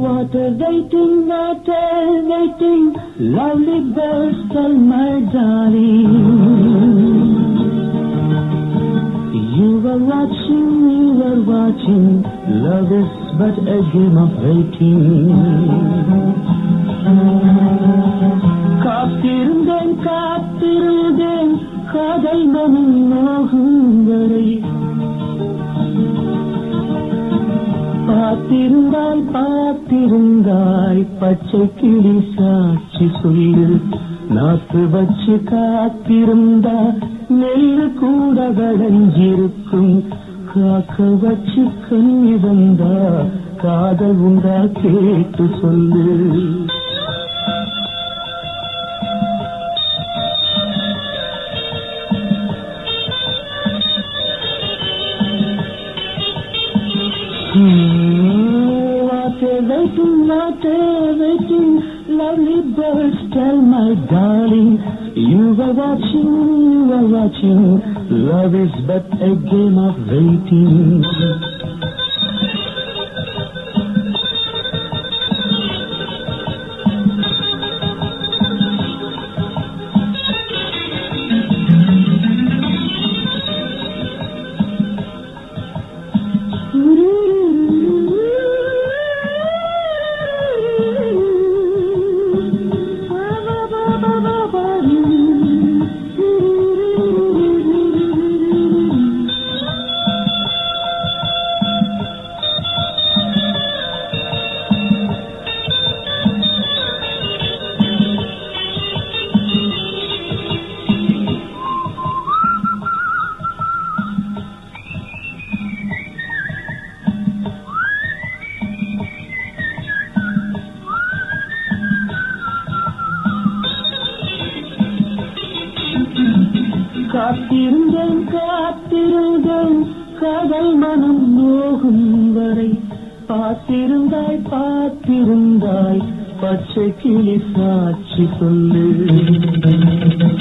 What a waiting, what a waiting, lovely birds tell my darling. You were watching, you were watching, love is but a game of waiting. காத்திருந்தேன் காத்திருந்தேன் காதல் மனம் மோகும் வரை பார்த்திருந்தாய் பார்த்திருந்தாய் பச்சை கிளி சாட்சி சொல்லு நாத்து வச்சு காத்திருந்தா நெல்லு கூட விளைஞ்சிருக்கும் காக்க வச்சு கண்ணி வந்தா காதல் உண்டா கேட்டு சொல்லு Hmm, What a waiting, what a waiting, lovely birds tell my darling, you were watching, you were watching, love is but a game of waiting. காத்திருந்தேன் காத்திருந்தேன் காதல் மனம் நோகும் வரை பார்த்திருந்தாய் பார்த்திருந்தாய் பச்சை கிளி சாட்சி சொல்லு